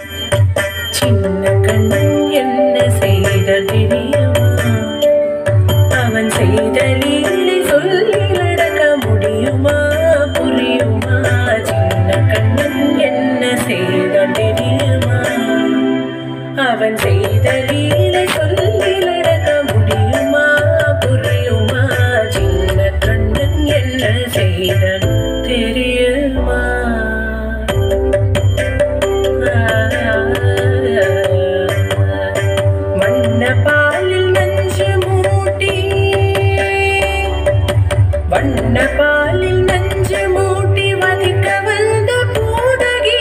சின்ன கண்ணன் என்ன செய்த தெரியுமா அவன் செய்த லீலை சொல்லி நடக்க முடியுமா புரியுமா சின்ன கண்ணன் என்ன செய்த தெரியுமா அவன் செய்த லீலை சொல்லி நடக்க முடியுமா புரியுமா சின்ன கண்ணன் என்ன செய்த தெரியுமா வண்ண பாலில் நஞ்சு மூட்டி வண்ண பாலில் நஞ்சு மூட்டி வதிக்க வந்த பூதகி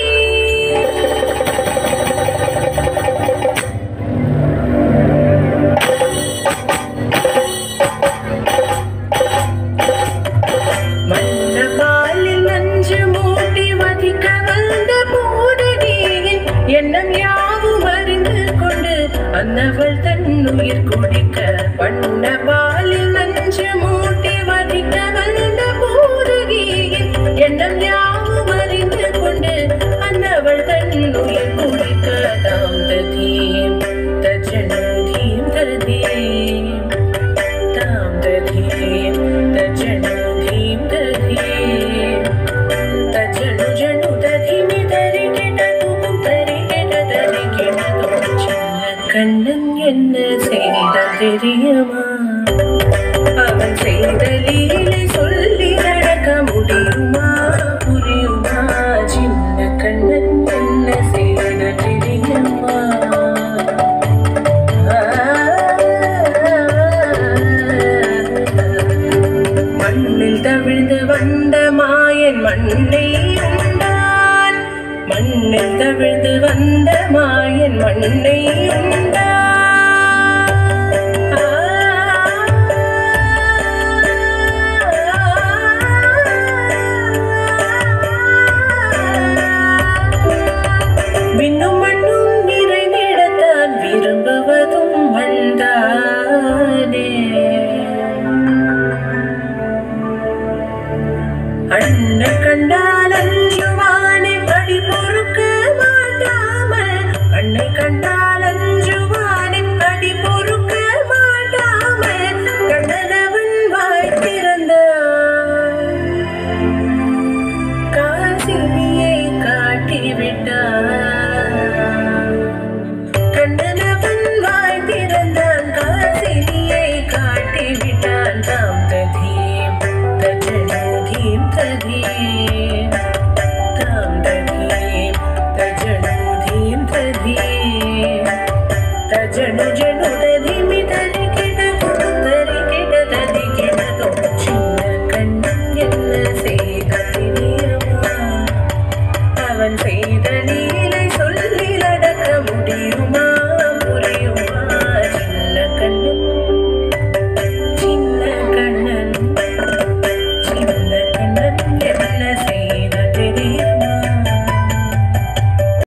வண்ண பாலில் நஞ்சு மூட்டி வதிக்க வந்த பூதகியின் எண்ணம் யாவும் அறிந்து கொண்டு அன்னவள் தன் உயிர் குடிக்க வண்ண பாலில் நஞ்சு மூட்டி வதிக்க வந்த பூதகியின் எண்ணம் யாவும் அறிந்து கொண்டு அன்னவள் தன் உயிர் குடிக்க தாம் ததீம் தஜனதீம் ததீம் தாம் ததீம் தஜனதீம் ததீம் தஜனு ஜனு ததிமி தரிகிடதும் தரிகிடதரிகிடதும் சின்ன கண்ணன் என்ன செய்த தெரியுமா அவன் செய்த லீலை சொல்லி நடக்க முடியுமா புரியுமா சின்ன கண்ணன் என்ன செய்த தெரியுமா மண்ணில் தவிழ்ந்து வந்த மாயன் மண்ணை உண்டான் மண்ணில் தவிழ்ந்து வந்த மாயன் மண்ணை உண்டான்